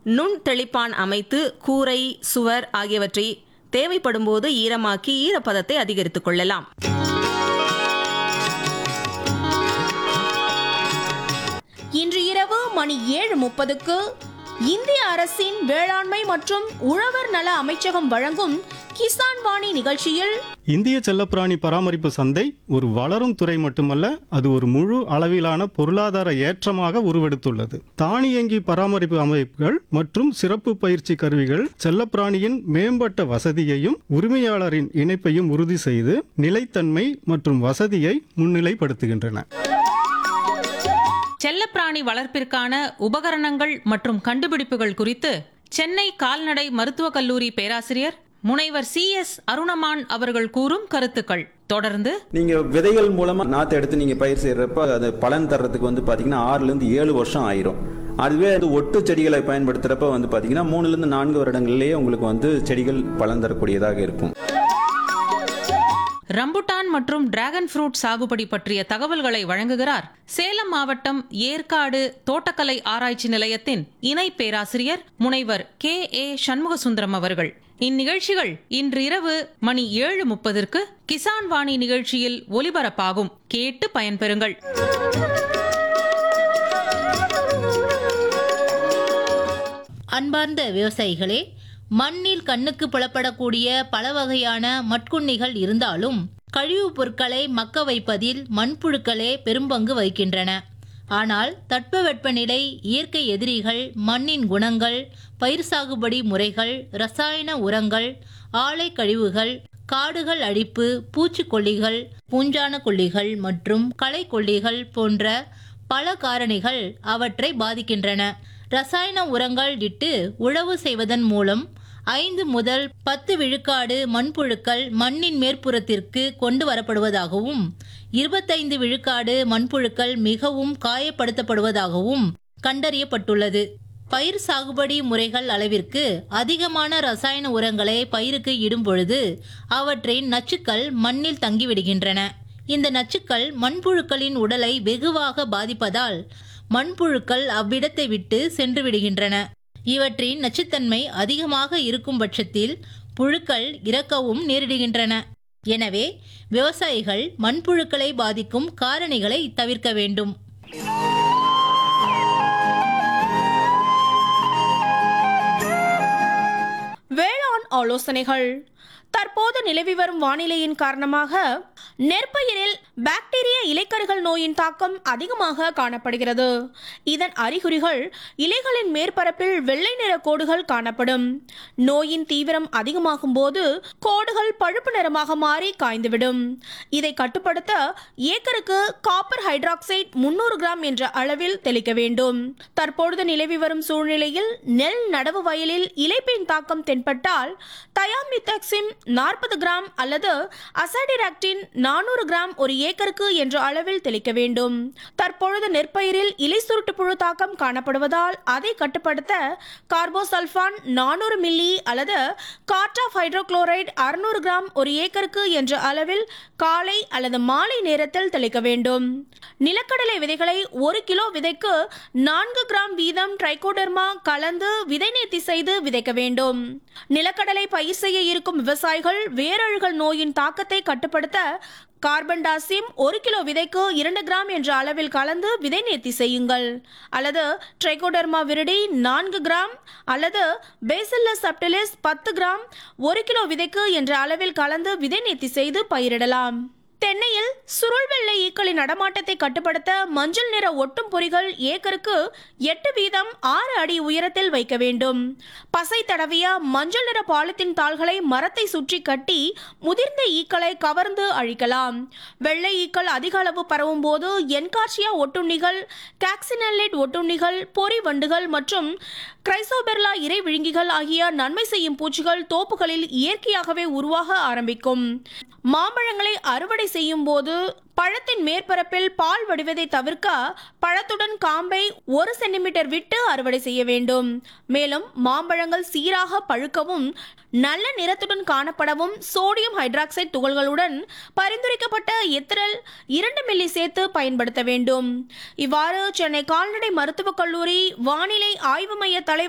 நுண் தெளிப்பான் அமைத்து கூரை சுவர் ஆகியவற்றை தேவைப்படும்போது ஈரமாக்கி ஈரப்பதத்தை அதிகரித்துக் கொள்ளலாம் இன்று இரவு மணி ஏழு முப்பதுக்கு இந்திய அரசின் வேளாண்மை மற்றும் உழவர் நல அமைச்சகம் வழங்கும் கிசான் வாணி நிகழ்ச்சியில் இந்திய செல்லப்பிராணி பராமரிப்பு சந்தை ஒரு வளரும் துறை மட்டுமல்ல அது ஒரு முழு அளவிலான பொருளாதார ஏற்றமாக உருவெடுத்துள்ளது தானியங்கி பராமரிப்பு அமைப்புகள் மற்றும் சிறப்பு பயிற்சி கருவிகள் செல்லப்பிராணியின் மேம்பட்ட வசதியையும் உரிமையாளரின் இணைப்பையும் உறுதி செய்து நிலைத்தன்மை மற்றும் வசதியை முன்னிலைப்படுத்துகின்றன செல்லப்பிராணி வளர்ப்பிற்கான உபகரணங்கள் மற்றும் கண்டுபிடிப்புகள் குறித்து சென்னை கால்நடை மருத்துவக் கல்லூரி பேராசிரியர் முனைவர் சி எஸ் அருணமான் அவர்கள் கூறும் கருத்துக்கள் தொடர்ந்து நீங்க விதைகள் மூலமா நாத்தை எடுத்து நீங்க பயிர் செய்யறப்ப அது பலன் தர்றதுக்கு வந்து பாத்தீங்கன்னா ஆறுல இருந்து ஏழு வருஷம் ஆயிரும் அதுவே அது ஒட்டு செடிகளை பயன்படுத்துறப்ப வந்து பாத்தீங்கன்னா மூணுல இருந்து நான்கு வருடங்கள்லயே உங்களுக்கு வந்து செடிகள் பலன் தரக்கூடியதாக இருக்கும் ரம்புட்டான் மற்றும் டிராகன் ஃப்ரூட் சாகுபடி பற்றிய தகவல்களை வழங்குகிறார் சேலம் மாவட்டம் ஏற்காடு தோட்டக்கலை ஆராய்ச்சி நிலையத்தின் இணை பேராசிரியர் முனைவர் கே ஏ சண்முகசுந்தரம் அவர்கள் இந்நிகழ்ச்சிகள் இன்று இரவு மணி ஏழு முப்பதற்கு கிசான் வாணி நிகழ்ச்சியில் ஒலிபரப்பாகும் கேட்டு பயன்பெறுங்கள் அன்பார்ந்த விவசாயிகளே மண்ணில் கண்ணுக்கு புலப்படக்கூடிய பல வகையான மட்குண்ணிகள் இருந்தாலும் கழிவுப் பொருட்களை மக்க வைப்பதில் மண்புழுக்களே பெரும்பங்கு வகிக்கின்றன ஆனால் தட்பவெப்பநிலை இயற்கை எதிரிகள் மண்ணின் குணங்கள் பயிர் சாகுபடி முறைகள் ரசாயன உரங்கள் ஆலை கழிவுகள் காடுகள் அழிப்பு பூச்சிக்கொல்லிகள் பூஞ்சான கொல்லிகள் மற்றும் களைக்கொல்லிகள் போன்ற பல காரணிகள் அவற்றை பாதிக்கின்றன ரசாயன உரங்கள் இட்டு உழவு செய்வதன் மூலம் ஐந்து முதல் பத்து விழுக்காடு மண்புழுக்கள் மண்ணின் மேற்புறத்திற்கு கொண்டு வரப்படுவதாகவும் இருபத்தைந்து விழுக்காடு மண்புழுக்கள் மிகவும் காயப்படுத்தப்படுவதாகவும் கண்டறியப்பட்டுள்ளது பயிர் சாகுபடி முறைகள் அளவிற்கு அதிகமான ரசாயன உரங்களை பயிருக்கு இடும் பொழுது அவற்றின் நச்சுக்கள் மண்ணில் தங்கிவிடுகின்றன இந்த நச்சுக்கள் மண்புழுக்களின் உடலை வெகுவாக பாதிப்பதால் மண்புழுக்கள் அவ்விடத்தை விட்டு சென்று விடுகின்றன இவற்றின் நச்சுத்தன்மை அதிகமாக இருக்கும் பட்சத்தில் புழுக்கள் இறக்கவும் நேரிடுகின்றன எனவே விவசாயிகள் மண்புழுக்களை பாதிக்கும் காரணிகளை தவிர்க்க வேண்டும் வேளாண் ஆலோசனைகள் தற்போது நிலவி வரும் வானிலையின் காரணமாக நெற்பயிரில் பாக்டீரிய இலைக்கருகள் நோயின் தாக்கம் அதிகமாக காணப்படுகிறது இதன் அறிகுறிகள் இலைகளின் மேற்பரப்பில் வெள்ளை நிற கோடுகள் காணப்படும் நோயின் தீவிரம் அதிகமாகும் போது கோடுகள் பழுப்பு நிறமாக மாறி காய்ந்துவிடும் இதை கட்டுப்படுத்த ஏக்கருக்கு காப்பர் ஹைட்ராக்சைட் முன்னூறு கிராம் என்ற அளவில் தெளிக்க வேண்டும் தற்பொழுது நிலவி வரும் சூழ்நிலையில் நெல் நடவு வயலில் இலைப்பின் தாக்கம் தென்பட்டால் தயாமித்தக்சிம் நாற்பது கிராம் அல்லது அசாடிராக்டின் நானூறு கிராம் ஒரு ஏக்கருக்கு என்ற அளவில் தெளிக்க வேண்டும் தற்பொழுது நெற்பயிரில் இலை சுருட்டு புழு தாக்கம் காணப்படுவதால் அதை கட்டுப்படுத்த கார்போசல்ஃபான் நானூறு மில்லி அல்லது கார்டாஃப் ஹைட்ரோகுளோரைடு அறுநூறு கிராம் ஒரு ஏக்கருக்கு என்ற அளவில் காலை அல்லது மாலை நேரத்தில் தெளிக்க வேண்டும் நிலக்கடலை விதைகளை ஒரு கிலோ விதைக்கு நான்கு கிராம் வீதம் ட்ரைகோடர்மா கலந்து விதை நேர்த்தி செய்து விதைக்க வேண்டும் நிலக்கடலை பயிர் செய்ய இருக்கும் விவசாயிகள் வேரழுகல் நோயின் தாக்கத்தை கட்டுப்படுத்த கார்பன் டாசிம் ஒரு கிலோ விதைக்கு இரண்டு கிராம் என்ற அளவில் கலந்து விதை நேர்த்தி செய்யுங்கள் அல்லது ட்ரைகோடர்மா விரிடி நான்கு கிராம் அல்லது பேசில்லஸ் சப்டிலிஸ் பத்து கிராம் ஒரு கிலோ விதைக்கு என்ற அளவில் கலந்து விதை நேர்த்தி செய்து பயிரிடலாம் தென்னையில் சுருள் வெள்ளை ஈக்களின் நடமாட்டத்தை கட்டுப்படுத்த மஞ்சள் நிற ஒட்டும் பொறிகள் ஏக்கருக்கு எட்டு வீதம் ஆறு அடி உயரத்தில் வைக்க வேண்டும் பசை தடவிய மஞ்சள் நிற பாலித்தீன் தாள்களை மரத்தை சுற்றி கட்டி முதிர்ந்த ஈக்களை கவர்ந்து அழிக்கலாம் வெள்ளை ஈக்கள் அதிக அளவு பரவும் போது என்கார்சியா ஒட்டுண்ணிகள் காக்சினல்லேட் ஒட்டுண்ணிகள் பொறி வண்டுகள் மற்றும் கிரைசோபெர்லா இறை விழுங்கிகள் ஆகிய நன்மை செய்யும் பூச்சிகள் தோப்புகளில் இயற்கையாகவே உருவாக ஆரம்பிக்கும் மாம்பழங்களை அறுவடை செய்யும் போது பழத்தின் மேற்பரப்பில் பால் வடிவதை தவிர்க்க பழத்துடன் காம்பை ஒரு சென்டிமீட்டர் விட்டு அறுவடை செய்ய வேண்டும் மேலும் மாம்பழங்கள் சீராக பழுக்கவும் நல்ல நிறத்துடன் காணப்படவும் சோடியம் ஹைட்ராக்சைடு துகள்களுடன் பரிந்துரைக்கப்பட்ட எத்திரல் இரண்டு மில்லி சேர்த்து பயன்படுத்த வேண்டும் இவ்வாறு சென்னை கால்நடை மருத்துவக் கல்லூரி வானிலை ஆய்வு மைய தலைவர்